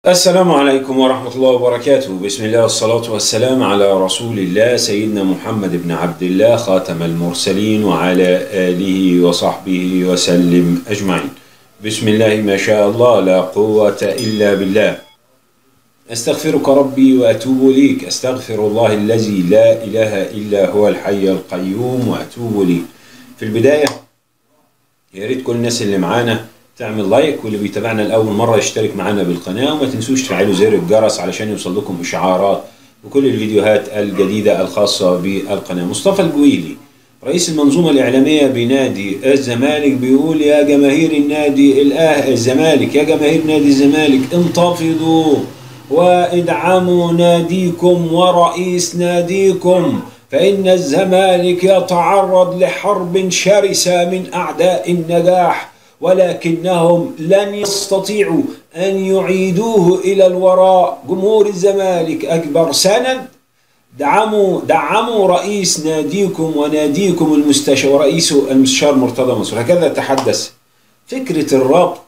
السلام عليكم ورحمة الله وبركاته بسم الله والصلاة والسلام على رسول الله سيدنا محمد بن عبد الله خاتم المرسلين وعلى آله وصحبه وسلم أجمعين بسم الله ما شاء الله لا قوة إلا بالله أستغفرك ربي وأتوب إليك أستغفر الله الذي لا إله إلا هو الحي القيوم وأتوب إليه في البداية يا ريت كل الناس اللي معانا تعمل لايك واللي بيتابعنا لاول مره يشترك معانا بالقناه وما تنسوش تفعلوا زر الجرس علشان يوصل لكم اشعارات وكل الفيديوهات الجديده الخاصه بالقناه مصطفى الجويلي رئيس المنظومه الاعلاميه بنادي الزمالك بيقول يا جماهير النادي الاه الزمالك يا جماهير نادي الزمالك انتفضوا وادعموا ناديكم ورئيس ناديكم فإن الزمالك يتعرض لحرب شرسة من أعداء النجاح ولكنهم لن يستطيعوا أن يعيدوه إلى الوراء جمهور الزمالك أكبر سند دعموا دعموا رئيس ناديكم وناديكم المستشار ورئيس المستشار مرتضى منصور هكذا تحدث فكرة الربط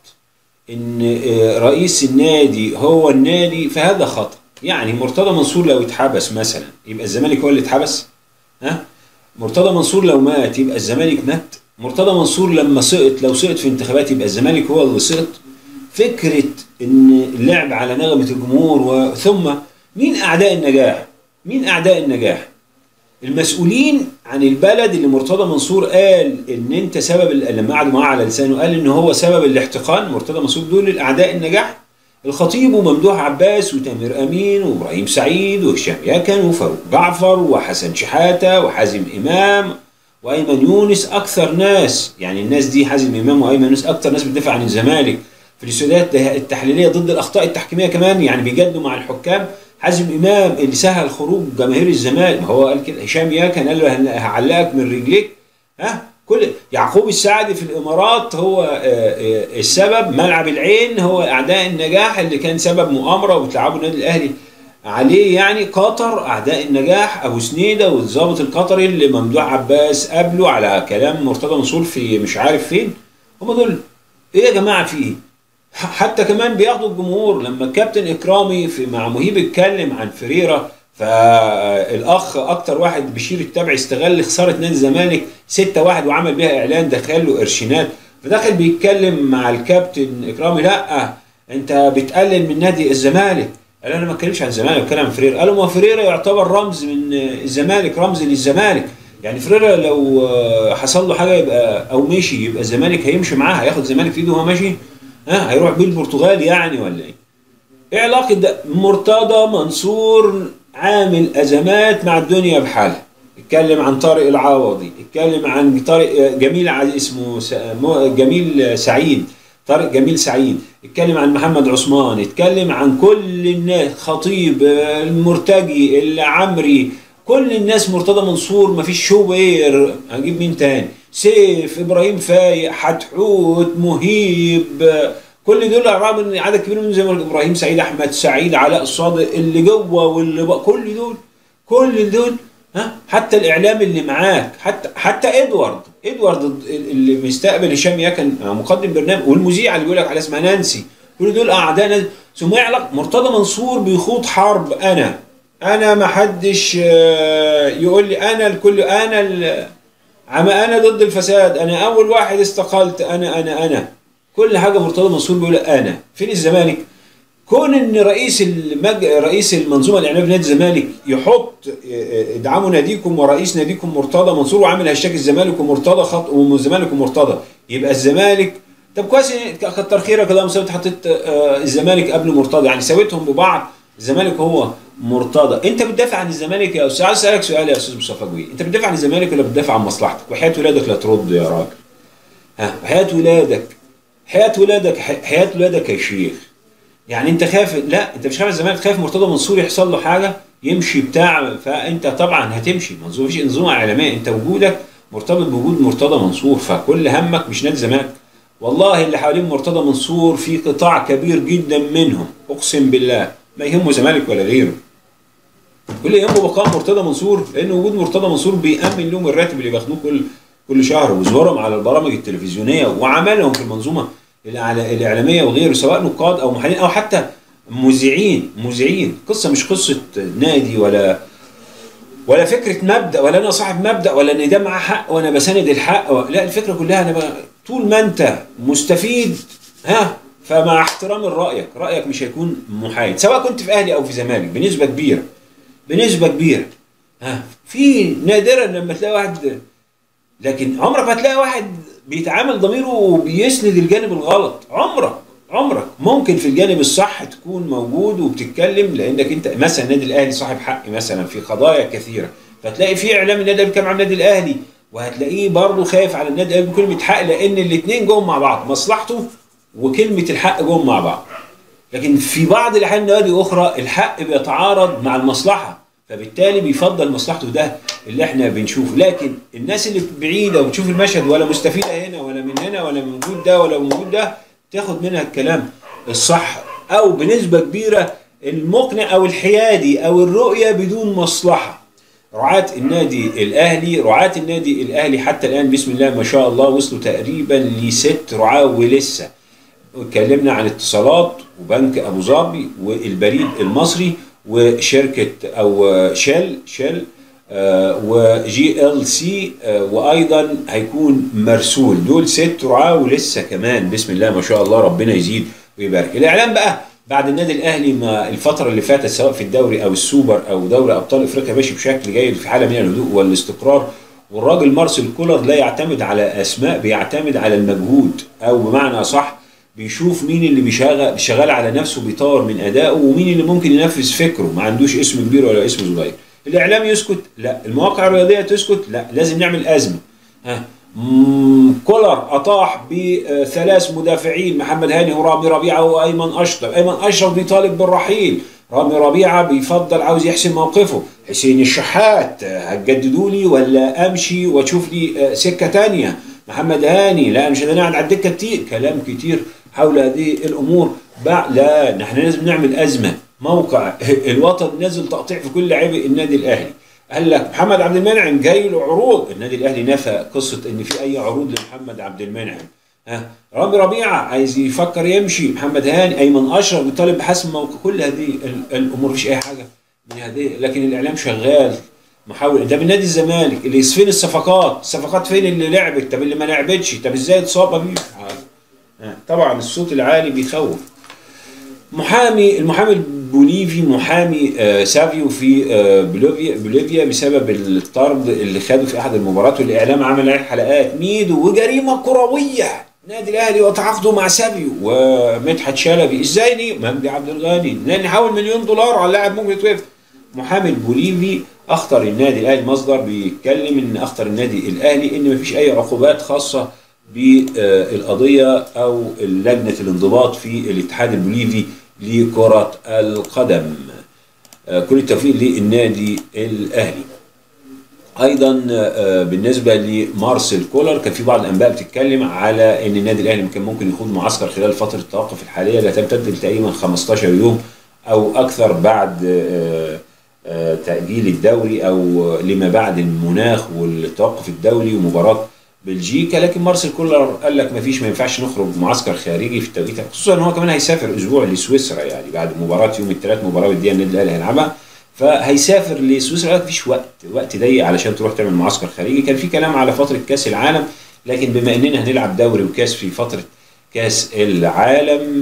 ان رئيس النادي هو النادي فهذا خطأ يعني مرتضى منصور لو اتحبس مثلا يبقى الزمالك هو اللي اتحبس ها مرتضى منصور لو مات يبقى الزمالك مات مرتضى منصور لما سقط لو سقط في انتخابات يبقى الزمالك هو اللي سقط فكرة ان اللعب على نغمة الجمهور و... ثم مين اعداء النجاح مين اعداء النجاح المسؤولين عن البلد اللي مرتضى منصور قال ان انت سبب لما قعدوا معاه على لسانه قال ان هو سبب الاحتقان مرتضى منصور دول الاعداء النجاح الخطيب وممدوح عباس وتامر امين وابراهيم سعيد وهشام يكن وفاروق جعفر وحسن شحاته وحازم امام وايمن يونس اكثر ناس يعني الناس دي حازم امام وايمن يونس اكثر ناس بتدافع عن الزمالك في الاستوديوهات التحليليه ضد الاخطاء التحكيميه كمان يعني بيجادلوا مع الحكام حازم امام اللي سهل خروج جماهير الزمالك ما هو قال كده هشام ياكن قال له هعلقك من رجليك ها كل يعقوب السعدي في الامارات هو السبب ملعب العين هو اعداء النجاح اللي كان سبب مؤامره وبتلعبوا النادي الاهلي عليه يعني قطر اعداء النجاح ابو سنيده والضابط القطري اللي ممدوح عباس قابله على كلام مرتضى منصور في مش عارف فين هم دول ايه يا جماعه في ايه؟ حتى كمان بياخدوا الجمهور لما الكابتن اكرامي في مع مهيب اتكلم عن فريرة فالاخ اكتر واحد بشير التبعي استغل خساره نادي الزمالك 6 1 وعمل بيها اعلان دخل له قرشينات فدخل بيتكلم مع الكابتن اكرامي لا انت بتقلل من نادي الزمالك قال انا ما اتكلمش عن الزمالك بتكلم عن فريرة قالوا ما فريرة يعتبر رمز من الزمالك رمز للزمالك يعني فريرة لو حصل له حاجه يبقى او مشي يبقى الزمالك هيمشي معاه هياخد الزمالك في ايده وهو ماشي ها هيروح بيه البرتغال يعني ولا ايه؟ ايه علاقه ده؟ مرتضى منصور عامل ازمات مع الدنيا بحالها اتكلم عن طارق العوضي اتكلم عن طارق جميل اسمه جميل سعيد طارق جميل سعيد اتكلم عن محمد عثمان اتكلم عن كل الناس خطيب المرتجي العمري كل الناس مرتضى منصور مفيش شوبير هنجيب مين تاني سيف ابراهيم فايق حتحوت مهيب كل دول رغم ان عدد كبير منهم زي ما ابراهيم سعيد احمد سعيد علاء الصادق اللي جوه واللي بقى كل دول كل دول ها حتى الاعلام اللي معاك حتى حتى ادوارد ادوارد اللي بيستقبل هشام يكن مقدم برنامج والمذيعه اللي بيقول لك على اسمها نانسي كل دول اعداء ثم يعلق مرتضى منصور بيخوض حرب انا انا ما حدش يقول لي انا الكل انا عما انا ضد الفساد انا اول واحد استقلت انا انا انا كل حاجه مرتضى منصور بيقول انا فين الزمالك كون ان رئيس المج... رئيس المنظومه الاعلاميه في نادي الزمالك يحط ادعموا ناديكم ورئيس ناديكم مرتضى منصور وعامل هاشتاج الزمالك ومرتضى خط والزمالك ومرتضى يبقى الزمالك طب كويس كتر خيرك لو مسويت حطيت الزمالك قبل مرتضى يعني سويتهم ببعض الزمالك هو مرتضى انت بتدافع عن الزمالك يا استاذ عايز اسالك سؤال يا استاذ مصطفى جوي انت بتدافع عن الزمالك ولا بتدافع عن مصلحتك وحياه ولادك لا ترد يا راجل ها وحياه ولادك حياه ولادك حياه ولادك يا شيخ يعني انت خايف لا انت مش خايف الزمالك خايف مرتضى منصور يحصل له حاجه يمشي بتاع فانت طبعا هتمشي منظور مفيش انظومه اعلاميه انت وجودك مرتبط بوجود مرتضى منصور فكل همك مش نادي الزمالك والله اللي حوالين مرتضى منصور في قطاع كبير جدا منهم اقسم بالله ما يهمه زمالك ولا غيره كل يهمه بقاء مرتضى منصور لان وجود مرتضى منصور بيامن لهم الراتب اللي بياخدوه كل كل شهر وظهورهم على البرامج التلفزيونيه وعملهم في المنظومه الاعلاميه وغيره سواء نقاد او محللين او حتى مذيعين مذيعين قصه مش قصه نادي ولا ولا فكره مبدا ولا انا صاحب مبدا ولا ان ده معاه حق وانا بساند الحق و... لا الفكره كلها انا بقى طول ما انت مستفيد ها فمع احترام رايك رايك مش هيكون محايد سواء كنت في اهلي او في زمالك بنسبه كبيره بنسبه كبيره ها في نادرا لما تلاقي واحد لكن عمرك ما تلاقي واحد بيتعامل ضميره وبيسند الجانب الغلط عمرك عمرك ممكن في الجانب الصح تكون موجود وبتتكلم لانك انت مثلا النادي الاهلي صاحب حق مثلا في قضايا كثيره فتلاقي في اعلام النادي الاهلي على النادي الاهلي وهتلاقيه برضه خايف على النادي الاهلي بكلمه حق لان الاثنين جم مع بعض مصلحته وكلمه الحق جم مع بعض لكن في بعض الاحيان نوادي اخرى الحق بيتعارض مع المصلحه فبالتالي بيفضل مصلحته ده اللي احنا بنشوفه لكن الناس اللي بعيده وبتشوف المشهد ولا مستفيده هنا ولا من هنا ولا من وجود ده ولا من وجود ده تاخد منها الكلام الصح او بنسبه كبيره المقنع او الحيادي او الرؤيه بدون مصلحه رعاة النادي الاهلي رعاة النادي الاهلي حتى الان بسم الله ما شاء الله وصلوا تقريبا لست رعاة ولسه اتكلمنا عن اتصالات وبنك ابو ظبي والبريد المصري وشركه او شل شل آه، وجي ال سي آه، وايضا هيكون مرسول دول ست رعاه ولسه كمان بسم الله ما شاء الله ربنا يزيد ويبارك الاعلام بقى بعد النادي الاهلي ما الفتره اللي فاتت سواء في الدوري او السوبر او دوري ابطال افريقيا ماشي بشكل جيد في حاله من الهدوء والاستقرار والراجل مارسيل كولر لا يعتمد على اسماء بيعتمد على المجهود او بمعنى صح بيشوف مين اللي بيشغل شغال على نفسه بيطور من ادائه ومين اللي ممكن ينفذ فكره ما عندوش اسم كبير ولا اسم صغير الاعلام يسكت لا المواقع الرياضيه تسكت لا لازم نعمل ازمه ها كولر اطاح بثلاث مدافعين محمد هاني ورامي ربيعه وايمن اشرف ايمن اشرف بيطالب بالرحيل رامي ربيعه بيفضل عاوز يحسن موقفه حسين الشحات هتجددوا لي ولا امشي واشوف لي سكه تانية محمد هاني لا مش هنقعد على الدكه كتير كلام كتير حول هذه الامور لا نحن لازم نعمل ازمه موقع الوطن نزل تقطيع في كل لعيبه النادي الاهلي قال لك محمد عبد المنعم جاي له عروض النادي الاهلي نفى قصه ان في اي عروض لمحمد عبد المنعم ها رامي ربيعه عايز يفكر يمشي محمد هاني ايمن اشرف بيطالب بحسم موقع كل هذه الامور مفيش اي حاجه من هذه لكن الاعلام شغال محاول ده من نادي الزمالك اللي فين الصفقات الصفقات فين اللي لعبت طب اللي ما لعبتش طب ازاي اتصاب بيه طبعا الصوت العالي بيخوف محامي المحامي البوليفي محامي آه سافيو في آه بوليفيا بوليفيا بسبب الطرد اللي خده في احد المباريات والاعلام عمل عليه حلقات ميدو وجريمه كرويه نادي الاهلي وتعاقده مع سافيو ومدحت شلبي ازاي دي مجدي عبد الغني نحاول مليون دولار على لاعب ممكن يتوقف محامي البوليفي اخطر النادي الاهلي مصدر بيتكلم ان اخطر النادي الاهلي ان مفيش اي عقوبات خاصه بالقضيه او لجنه الانضباط في الاتحاد البوليفي لكره القدم كل التوفيق للنادي الاهلي ايضا بالنسبه لمارسيل كولر كان في بعض الانباء بتتكلم على ان النادي الاهلي كان ممكن يخوض معسكر خلال فتره التوقف الحاليه لا تمتد تقريبا 15 يوم او اكثر بعد تاجيل الدوري او لما بعد المناخ والتوقف الدولي ومباراه بلجيكا لكن مارسيل كولر قال لك ما فيش ما ينفعش نخرج معسكر خارجي في التوقيت خصوصا ان هو كمان هيسافر اسبوع لسويسرا يعني بعد مباراه يوم الثلاث مباراه وديه النادي الاهلي هيلعبها فهيسافر لسويسرا ما فيش وقت وقت ضيق علشان تروح تعمل معسكر خارجي كان في كلام على فتره كاس العالم لكن بما اننا هنلعب دوري وكاس في فتره كاس العالم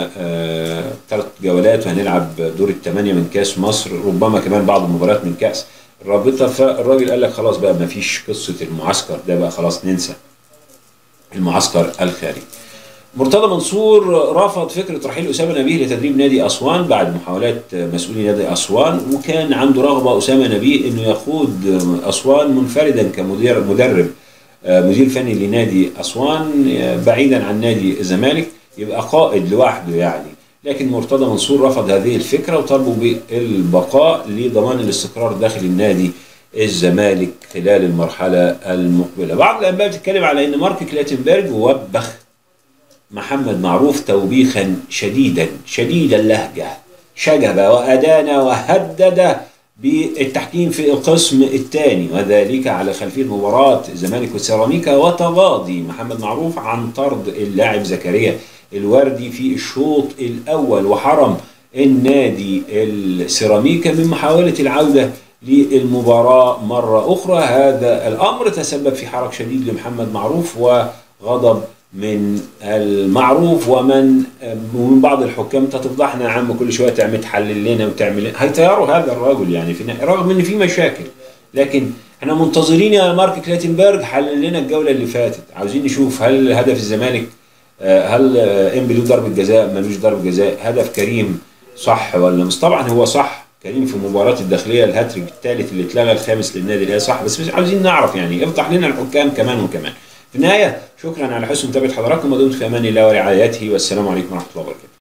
ثلاث جولات وهنلعب دور الثمانيه من كاس مصر ربما كمان بعض المباريات من كاس الرابطه فالراجل قال لك خلاص بقى ما فيش قصه المعسكر ده بقى خلاص ننسى المعسكر الخارجي مرتضى منصور رفض فكره رحيل اسامه نبيه لتدريب نادي اسوان بعد محاولات مسؤولي نادي اسوان وكان عنده رغبه اسامه نبيه انه يقود اسوان منفردا كمدير مدرب مدير فني لنادي اسوان بعيدا عن نادي الزمالك يبقى قائد لوحده يعني لكن مرتضى منصور رفض هذه الفكره وطالبوا بالبقاء لضمان الاستقرار داخل النادي الزمالك خلال المرحله المقبله. بعض الانباء بتتكلم على ان مارك كلاتنبرج وبخ محمد معروف توبيخا شديدا شديد اللهجه شجب وادان وهدد بالتحكيم في القسم الثاني وذلك على خلفيه مباراه الزمالك والسيراميكا وتغاضي محمد معروف عن طرد اللاعب زكريا الوردي في الشوط الاول وحرم النادي السيراميكا من محاولة العودة للمباراة مرة أخرى هذا الأمر تسبب في حرج شديد لمحمد معروف وغضب من المعروف ومن ومن بعض الحكام انت تفضحنا يا عم كل شويه تعمل تحلل لنا وتعمل هيطيروا هذا الرجل يعني في رغم ان في مشاكل لكن احنا منتظرين يا مارك كلاتنبرج حلل لنا الجوله اللي فاتت عاوزين نشوف هل هدف الزمالك هل انبي له ضربه جزاء ملوش ضربه جزاء هدف كريم صح ولا مش طبعا هو صح كريم في مباراة الداخلية الهاتريك الثالث اللي اتلغى الخامس للنادي الاهلي صح بس مش عاوزين نعرف يعني افضح لنا الحكام كمان وكمان. في النهاية شكرا على حسن متابعة حضراتكم ودمتم في امان الله ورعايته والسلام عليكم ورحمة الله وبركاته.